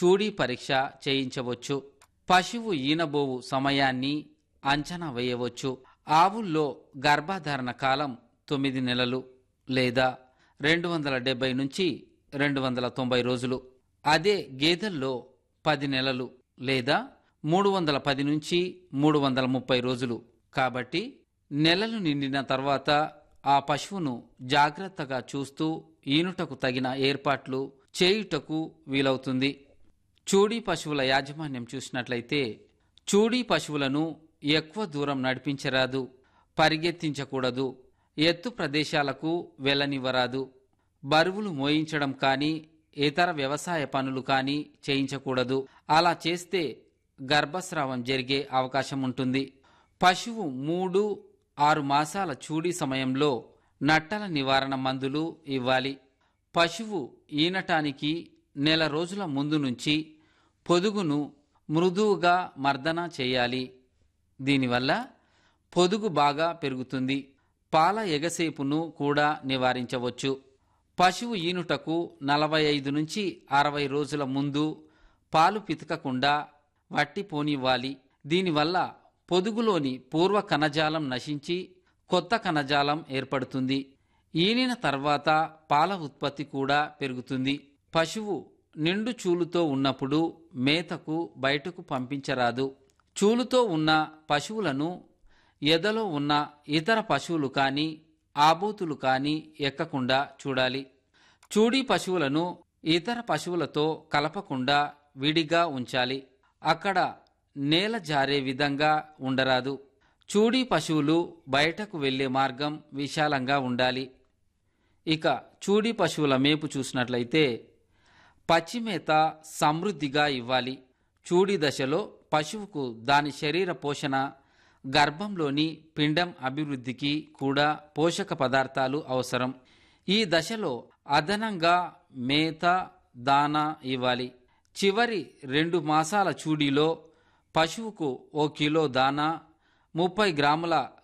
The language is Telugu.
చూడీ పరీక్ష చేయించవచ్చు పశువు ఈనబోవు సమయాన్ని అంచనా వేయవచ్చు ఆవుల్లో గర్భధారణ కాలం తొమ్మిది నెలలు లేదా రెండు వందల డెబ్బై నుంచి రెండు వందల తొంభై రోజులు అదే గేదెల్లో పది నెలలు లేదా మూడు వందల పది నుంచి మూడు వందల ముప్పై రోజులు కాబట్టి నెలలు నిండిన తర్వాత ఆ పశువును జాగ్రత్తగా చూస్తూ ఈనుటకు తగిన ఏర్పాట్లు చేయుటకు వీలవుతుంది చూడీ పశువుల యాజమాన్యం చూసినట్లయితే చూడీ పశువులను ఎక్కువ దూరం నడిపించరాదు పరిగెత్తించకూడదు ఎత్తు ప్రదేశాలకు వెళ్ళనివ్వరాదు బరువులు మోయించడం కానీ ఇతర వ్యవసాయ పనులు కానీ చేయించకూడదు అలా చేస్తే గర్భస్రావం జరిగే అవకాశం ఉంటుంది పశువు మూడు ఆరు మాసాల చూడీ సమయంలో నట్టల నివారణ మందులు ఇవ్వాలి పశువు ఈనటానికి నెల రోజుల ముందు నుంచి పొదుగును మృదువుగా మర్దన చేయాలి దీనివల్ల పొదుగు బాగా పెరుగుతుంది పాల ఎగసేపును కూడా నివారించవచ్చు పశువు ఈనుటకు నలభై ఐదు నుంచి అరవై రోజుల ముందు పాలు పితకకుండా వట్టి పోనివ్వాలి దీనివల్ల పొదుగులోని పూర్వ కణజాలం నశించి కొత్త కణజాలం ఏర్పడుతుంది ఈనిన తర్వాత పాల ఉత్పత్తి కూడా పెరుగుతుంది పశువు నిండు చూలుతో ఉన్నప్పుడు మేతకు బయటకు పంపించరాదు చూలుతో ఉన్న పశువులను ఎదలో ఉన్న ఇతర పశువులు కానీ ఆబోతులు కానీ ఎక్కకుండా చూడాలి చూడీ పశువులను ఇతర పశువులతో కలపకుండా విడిగా ఉంచాలి అక్కడ నేల జారే విధంగా ఉండరాదు చూడీ పశువులు బయటకు వెళ్లే మార్గం విశాలంగా ఉండాలి ఇక చూడీ పశువుల మేపు చూసినట్లయితే పచ్చిమేత సమృద్ధిగా ఇవ్వాలి చూడి దశలో పశువుకు దాని శరీర పోషణ గర్భంలోని పిండం అభివృద్ధికి కూడా పోషక పదార్థాలు అవసరం ఈ దశలో అదనంగా మేత దానా ఇవ్వాలి చివరి రెండు మాసాల చూడీలో పశువుకు ఓ కిలో దానా ముప్పై గ్రాముల